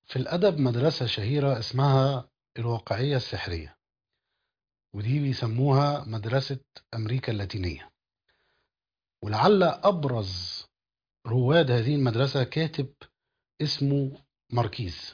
في الأدب مدرسة شهيرة اسمها الواقعية السحرية ودي بيسموها مدرسة أمريكا اللاتينية ولعل أبرز رواد هذه المدرسة كاتب اسمه ماركيز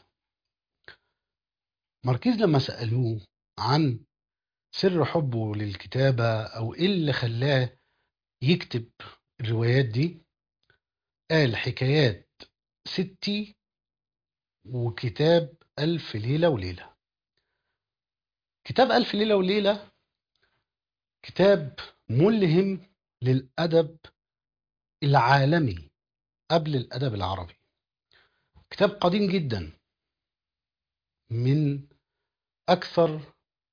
ماركيز لما سألوه عن سر حبه للكتابة أو إيه اللي خلاه يكتب الروايات دي قال حكايات ستي وكتاب ألف ليلة وليلة كتاب ألف ليلة وليلة كتاب ملهم للأدب العالمي قبل الأدب العربي كتاب قديم جدا من أكثر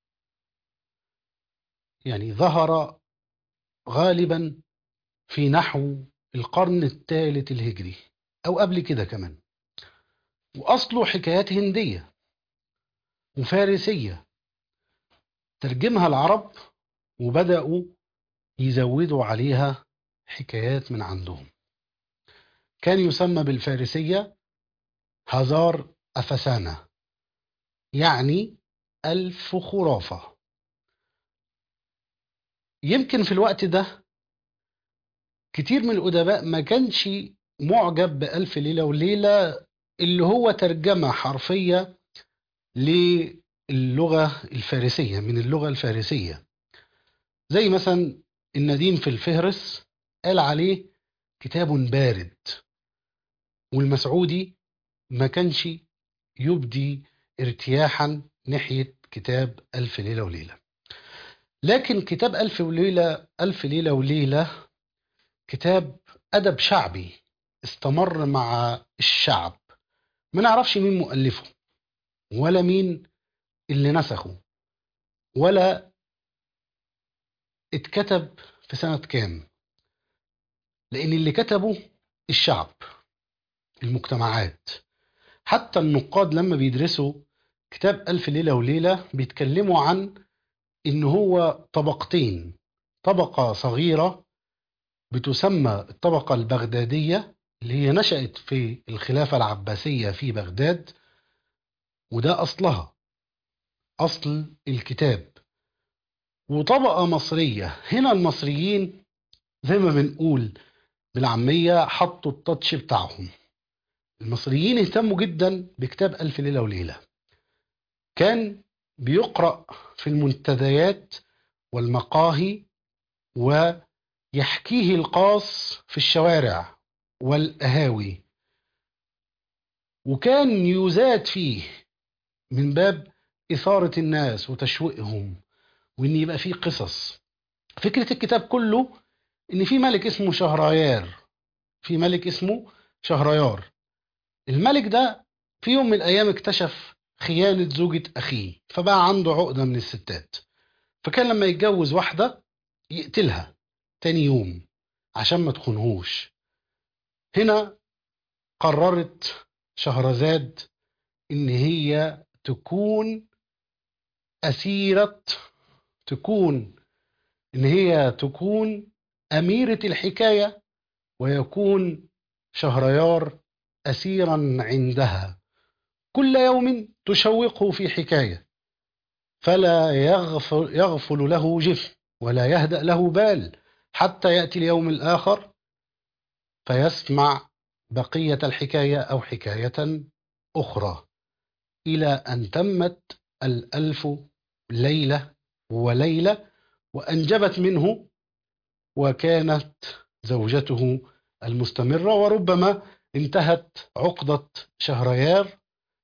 يعني ظهر غالبا في نحو القرن الثالث الهجري أو قبل كده كمان وأصله حكايات هندية وفارسية ترجمها العرب وبدأوا يزودوا عليها حكايات من عندهم كان يسمى بالفارسية هزار أفسانة يعني ألف خرافة يمكن في الوقت ده كتير من الأدباء ما كانش معجب بألف ليلة وليلة اللي هو ترجمة حرفية للغة الفارسية من اللغة الفارسية زي مثلا النديم في الفهرس قال عليه كتاب بارد والمسعودي ما كانش يبدي ارتياحا ناحية كتاب ألف ليلة وليلة لكن كتاب ألف وليلة ألف ليلة وليلة كتاب أدب شعبي استمر مع الشعب ما نعرفش مين مؤلفه ولا مين اللي نسخه ولا اتكتب في سنة كام لأن اللي كتبه الشعب المجتمعات حتى النقاد لما بيدرسوا كتاب ألف ليلة وليلة بيتكلموا عن إن هو طبقتين طبقة صغيرة بتسمى الطبقة البغدادية اللي هي نشأت في الخلافة العباسية في بغداد وده أصلها أصل الكتاب وطبقة مصرية هنا المصريين زي ما بنقول بالعامية حطوا التاتش بتاعهم المصريين اهتموا جدا بكتاب ألف ليلة وليلة كان بيقرأ في المنتديات والمقاهي ويحكيه القاص في الشوارع والأهاوي وكان يزاد فيه من باب إثارة الناس وتشويقهم وإن يبقى فيه قصص فكرة الكتاب كله إن في ملك اسمه شهريار في ملك اسمه شهريار الملك ده في يوم من الأيام اكتشف خيانة زوجة أخيه فبقى عنده عقدة من الستات فكان لما يتجوز واحدة يقتلها تاني يوم عشان ما تخونهوش هنا قررت شهرزاد إن هي تكون أسيرة تكون إن هي تكون أميرة الحكاية ويكون شهريار أسيرا عندها كل يوم تشوقه في حكاية فلا يغفل, يغفل له جفن ولا يهدأ له بال حتى يأتي اليوم الآخر فيسمع بقية الحكاية أو حكاية أخرى إلى أن تمت الألف ليلة وليلة وأنجبت منه وكانت زوجته المستمرة وربما انتهت عقدة شهريار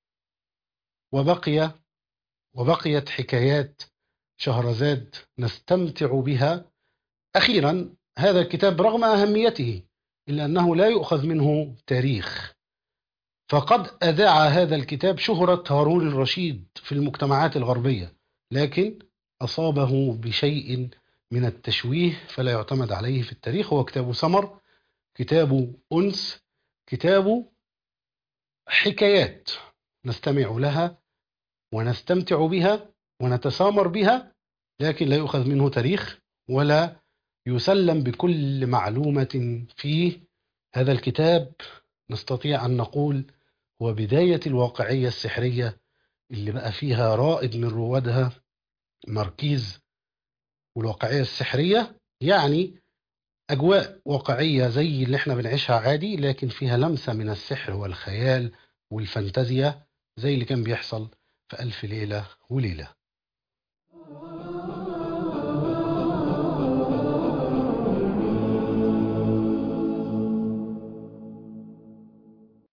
وبقي وبقيت حكايات شهرزاد نستمتع بها أخيرا هذا الكتاب رغم أهميته إلا أنه لا يؤخذ منه تاريخ فقد أذاع هذا الكتاب شهرة هارون الرشيد في المجتمعات الغربية لكن أصابه بشيء من التشويه فلا يعتمد عليه في التاريخ هو كتاب سمر كتاب أنس كتاب حكايات نستمع لها ونستمتع بها ونتسامر بها لكن لا يؤخذ منه تاريخ ولا يسلم بكل معلومة فيه هذا الكتاب نستطيع أن نقول هو بداية الواقعية السحرية اللي بقى فيها رائد من روادها ماركيز والواقعية السحرية يعني أجواء واقعية زي اللي احنا بنعيشها عادي لكن فيها لمسة من السحر والخيال والفانتازيا زي اللي كان بيحصل في ألف ليلة وليلة